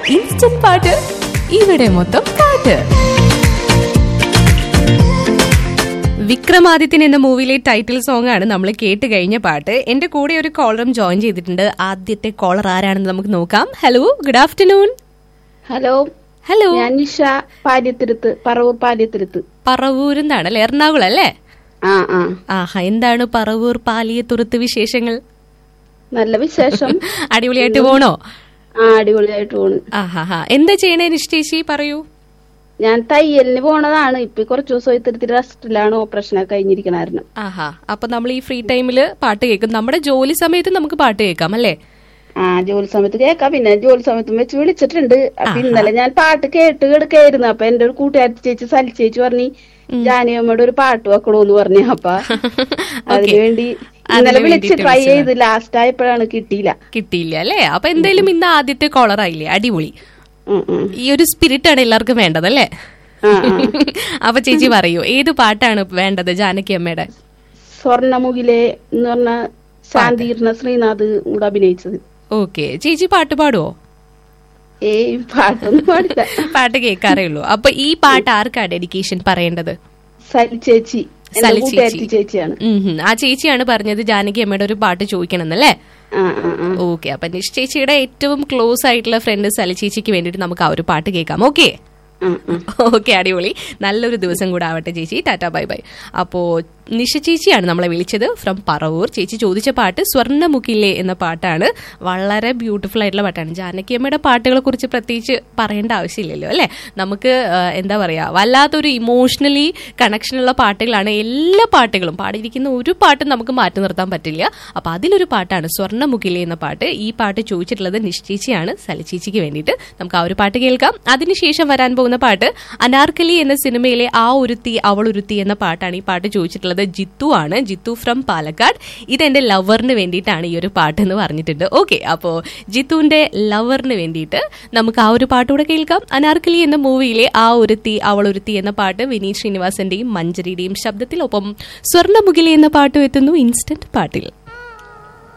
Instant പാട്ട് ഇവിടെ മൊത്തം പാട്ട് വിക്രമാദിത്യൻ എന്ന മൂവിയിലെ ടൈറ്റിൽ സോങ് ആണ് നമ്മൾ കേട്ട് കഴിഞ്ഞ പാട്ട് എന്റെ കൂടെ ഒരു കോളറും ജോയിൻ ചെയ്തിട്ടുണ്ട് ആദ്യത്തെ കോളർ ആരാണെന്ന് നമുക്ക് നോക്കാം hello good afternoon hello hello ഞാൻ നിഷ പാലിയത്തിരുത്ത് പറവൂർ പാലിയത്തിരുത്ത് പറവൂർ എന്നാണല്ലേ എറണാകുളം അല്ലേ ആ ആ ആഹാ എന്താണ് പറവൂർ പാലിയത്തുറത്ത് വിശേഷങ്ങൾ നല്ല വിശേഷം അടിപൊളിയായിട്ട് പോണോ ആ അടിപൊളിയായിട്ട് പോണ് ആഹാ ഹാ എന്താ ചെയ്യണേ നിഷ്ഠേച്ചി പറയൂ ഞാൻ തയ്യലിന് പോണതാണ് ഇപ്പൊ കുറച്ച് ദിവസം ഇത്തിരി റെസ്റ്റിലാണ് ഓപ്പറേഷൻ ഒക്കെ കഴിഞ്ഞിരിക്കണായിരുന്നു ആഹാ അപ്പൊ നമ്മൾ ഈ ഫ്രീ ടൈമില് പാട്ട് കേൾക്കും നമ്മുടെ ജോലി സമയത്ത് നമുക്ക് പാട്ട് കേൾക്കാം അല്ലേ ആ ജോലി സമയത്ത് കേക്കാം പിന്നെ ജോലി സമയത്തും വെച്ച് വിളിച്ചിട്ടുണ്ട് അപ്പൊ ഇന്നലെ ഞാൻ പാട്ട് കേട്ട് കിടക്കായിരുന്നു അപ്പൊ എന്റെ ഒരു കൂട്ടുകാരി ചേച്ചി സലി ചേച്ചി പറഞ്ഞു ജാനിയമ്മയുടെ ഒരു പാട്ട് വെക്കണോന്ന് പറഞ്ഞു അപ്പൊ അതിനുവേണ്ടി ഇന്നലെ വിളിച്ച് ട്രൈ ചെയ്ത് ലാസ്റ്റ് ആയപ്പോഴാണ് കിട്ടിയില്ല കിട്ടിയില്ല അല്ലേ അപ്പൊ എന്തായാലും ഇന്ന് ആദ്യത്തെ കോളർ ആയില്ലേ അടിപൊളി ഉം, ഉം. ഈ ഒരു സ്പിരിറ്റ് ആണ് എല്ലാവർക്കും വേണ്ടത് അല്ലേ ആ, ആ. അപ്പൊ ചേച്ചി പറയൂ ഏത് പാട്ടാണ് വേണ്ടത് ജാനകി അമ്മയുടെ സ്വർണമുഖിലെ എന്ന് പറഞ്ഞ ശാന്തീർണ ശ്രീനാഥ് കൂടെ അഭിനയിച്ചത് ഓക്കെ ചേച്ചി പാട്ട് പാടുവോ ഏയ് പാട്ടൊന്നും പാടില്ല പാട്ട് കേൾക്കാറേ ഉള്ളൂ അപ്പൊ ഈ പാട്ട് ആർക്കാ ഡെഡിക്കേഷൻ പറയേണ്ടത് സലി ചേച്ചി എന്റെ സലി കൂട്ടുകാരത്തി ചേച്ചി. ചേച്ചിയാണ് ഉം ഹും. ആ ചേച്ചിയാണ് പറഞ്ഞത് ജാനകി അമ്മയുടെ ഒരു പാട്ട് ചോദിക്കണമെന്നല്ലേ ആ ആ ആ ഓക്കെ അപ്പൊ നിഷ് ചേച്ചിയുടെ ഏറ്റവും ക്ലോസ് ആയിട്ടുള്ള ഫ്രണ്ട് സലി ചേച്ചിക്ക് വേണ്ടിയിട്ട് നമുക്ക് ആ ഒരു പാട്ട് കേൾക്കാം ഓക്കെ ആ ആ ഓക്കെ അടിപൊളി നല്ലൊരു ദിവസം കൂടെ ആവട്ടെ ചേച്ചി ടാറ്റ ബൈ ബൈ അപ്പോ നിഷ ചേച്ചിയാണ് നമ്മളെ വിളിച്ചത് ഫ്രം പറവൂർ ചേച്ചി ചോദിച്ച പാട്ട് സ്വർണ്ണമുഖില്ലേ എന്ന പാട്ടാണ് വളരെ ബ്യൂട്ടിഫുൾ ആയിട്ടുള്ള പാട്ടാണ് ജാനകിയമ്മയുടെ പാട്ടുകളെ കുറിച്ച് പ്രത്യേകിച്ച് പറയേണ്ട ആവശ്യമില്ലല്ലോ അല്ലെ നമുക്ക് ആ, എന്താ പറയാ വല്ലാത്തൊരു ഇമോഷണലി കണക്ഷനുള്ള പാട്ടുകളാണ് എല്ലാ പാട്ടുകളും പാടിയിരിക്കുന്ന ഒരു പാട്ടും നമുക്ക് മാറ്റി നിർത്താൻ പറ്റില്ല അപ്പൊ അതിലൊരു പാട്ടാണ് സ്വർണ്ണമുഖിലെ എന്ന പാട്ട് ഈ പാട്ട് ചോദിച്ചിട്ടുള്ളത് നിശ്ചയിച്ചിയാണ് സലിച്ചേച്ചിക്ക് വേണ്ടിയിട്ട് നമുക്ക് ആ ഒരു പാട്ട് കേൾക്കാം അതിനുശേഷം വരാൻ പോകുന്ന പാട്ട് അനാർക്കലി എന്ന സിനിമയിലെ ആ ഒരുത്തി അവൾ ഒരുത്തി എന്ന പാട്ടാണ് ഈ പാട്ട് ചോദിച്ചിട്ടുള്ളത് ജിത്തു ആണ് ജിത്തു ഫ്രം പാലക്കാട് ഇതെന്റെ ലവറിന് വേണ്ടിയിട്ടാണ് ഈ ഒരു പാട്ട് എന്ന് പറഞ്ഞിട്ടുണ്ട് ഓക്കെ അപ്പോ ജിത്തുവിന്റെ ലവറിന് വേണ്ടിയിട്ട് നമുക്ക് ആ ഒരു പാട്ട് കൂടെ കേൾക്കാം അനാർക്കലി എന്ന മൂവിയിലെ ആ ഒരുത്തി അവൾ ഒരുത്തി എന്ന പാട്ട് വിനീത് ശ്രീനിവാസന്റെയും മഞ്ജരിയുടെയും ശബ്ദത്തിൽ ഒപ്പം സ്വർണ്ണമുഖിലെ എന്ന പാട്ടും എത്തുന്നു ഇൻസ്റ്റന്റ് പാട്ടിൽ